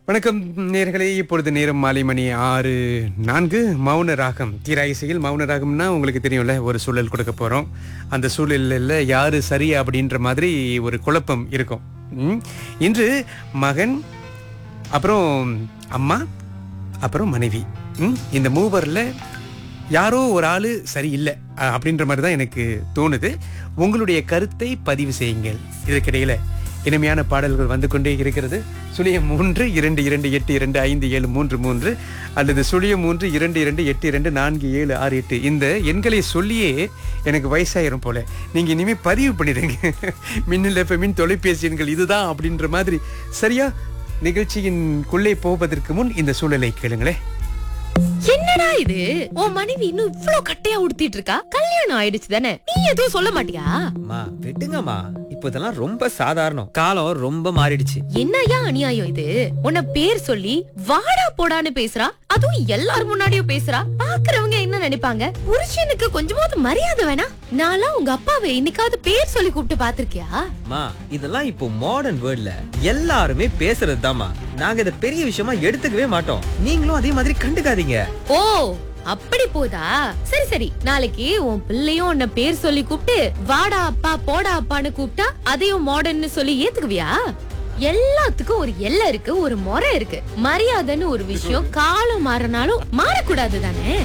வணக்கம் நேர்களே இப்பொழுது நேரம் மாலை மணி ஆறு நான்கு மௌன ராகம் தீரா இசையில் மௌன ராகம்னா உங்களுக்கு தெரியும்ல ஒரு சூழல் கொடுக்க போறோம் அந்த சூழலில் யாரு சரி அப்படின்ற மாதிரி ஒரு குழப்பம் இருக்கும் ம். இன்று மகன் அப்புறம் அம்மா அப்புறம் மனைவி ம். இந்த மூவர்ல யாரோ ஒரு ஆளு சரியில்லை அ, அப்படின்ற மாதிரி தான் எனக்கு தோணுது உங்களுடைய கருத்தை பதிவு செய்யுங்கள் இதற்கிடையில இனிமையான பாடல்கள் வந்து கொண்டே இருக்கிறது சுழியம் மூன்று இரண்டு இரண்டு எட்டு இரண்டு ஐந்து ஏழு மூன்று மூன்று அல்லது சுழியம் மூன்று இரண்டு இரண்டு எட்டு இரண்டு நான்கு ஏழு ஆறு எட்டு இந்த எண்களை சொல்லியே எனக்கு வயசாயிரும் போல நீங்க இனிமே பதிவு பண்ணிடுங்க மின்னல் எஃப்எம்மின் தொலைபேசி எண்கள் இதுதான் அப்படின்ற மாதிரி சரியா நிகழ்ச்சியின்குள்ளே போவதற்கு முன் இந்த சூழலை கேளுங்களேன் என்னடா இது உன் மனைவி இன்னும் இவ்ளோ கட்டையா உடுத்திட்டு இருக்கா கல்யாணம் ஆயிடுச்சு தானே நீ எதுவும் சொல்ல மாட்டியா அம்மா விடுங்கம்மா இப்போ இதெல்லாம் ரொம்ப சாதாரணம் காலம் ரொம்ப மாறிடுச்சு என்னய்யா அநியாயம் இது உன்னை பேர் சொல்லி வாடா போடான்னு பேசுறா அதுவும் எல்லாரும் முன்னாடியும் பேசுறா பாக்குறவங்க என்ன நினைப்பாங்க புருஷனுக்கு கொஞ்சமாவது மரியாதை வேணா நான்லாம் உங்க அப்பாவை இன்னைக்காவது பேர் சொல்லி கூப்பிட்டு பாத்திருக்கியா அம்மா இதெல்லாம் இப்போ மாடர்ன் வேர்ல்ட்ல எல்லாருமே பேசுறது தாம்மா நாங்க இதை பெரிய விஷயமா எடுத்துக்கவே மாட்டோம் நீங்களும் அதே மாதிரி கண்டுக்காதீங்க ஓ அப்படி போதா சரி சரி நாளைக்கு உன் பிள்ளையும் உன்னை பேர் சொல்லி கூப்பிட்டு வாடா அப்பா போடா அப்பான்னு கூப்பிட்டா அதையும் மாடர்ன்னு சொல்லி ஏத்துக்குவியா எல்லாத்துக்கும் ஒரு எல்லை இருக்கு ஒரு முறை இருக்கு மரியாதைன்னு ஒரு விஷயம் காலம் மாறினாலும் மாறக்கூடாது தானே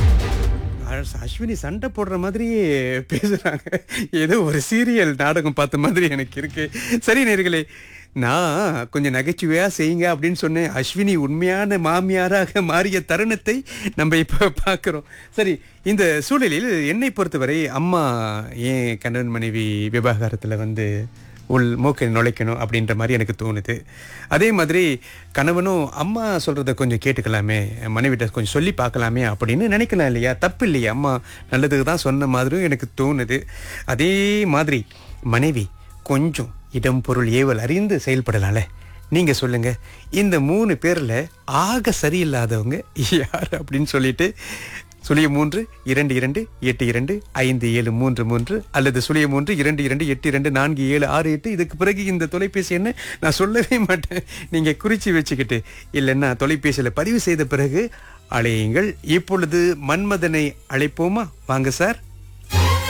அ- அஸ்வினி சண்டை போடுற மாதிரியே பேசுறாங்க ஏதோ ஒரு சீரியல் நாடகம் பார்த்த மாதிரி எனக்கு இருக்கு சரி நேர்களே நான் கொஞ்சம் நகைச்சுவையா செய்யுங்க அப்படின்னு சொன்னேன் அஸ்வினி உண்மையான மாமியாராக மாறிய தருணத்தை நம்ம இப்ப பார்க்கிறோம் சரி இந்த சூழலில் என்னை பொறுத்தவரை அம்மா ஏன் கணவன் மனைவி விவாகரத்துல வந்து உள் மூக்கை நுழைக்கணும் அப்படின்ற மாதிரி எனக்கு தோணுது அதே மாதிரி கணவனும் அம்மா சொல்கிறத கொஞ்சம் கேட்டுக்கலாமே மனைவிட்ட கொஞ்சம் சொல்லி பார்க்கலாமே அப்படின்னு நினைக்கலாம் இல்லையா தப்பு இல்லையா அம்மா நல்லதுக்கு தான் சொன்ன மாதிரியும் எனக்கு தோணுது அதே மாதிரி மனைவி கொஞ்சம் இடம் பொருள் ஏவல் அறிந்து செயல்படலாம்ல நீங்க சொல்லுங்க இந்த மூணு பேர்ல ஆக சரியில்லாதவங்க யார் அப்படின்னு சொல்லிட்டு சுழிய மூன்று இரண்டு இரண்டு எட்டு இரண்டு ஐந்து ஏழு மூன்று மூன்று அல்லது சுழிய மூன்று இரண்டு இரண்டு எட்டு இரண்டு நான்கு ஏழு ஆறு எட்டு இதுக்கு பிறகு இந்த தொலைபேசி என்ன நான் சொல்லவே மாட்டேன் நீங்க குறிச்சு வச்சுக்கிட்டு இல்லைன்னா தொலைபேசியில பதிவு செய்த பிறகு அழையுங்கள் இப்பொழுது மன்மதனை அழைப்போமா வாங்க சார்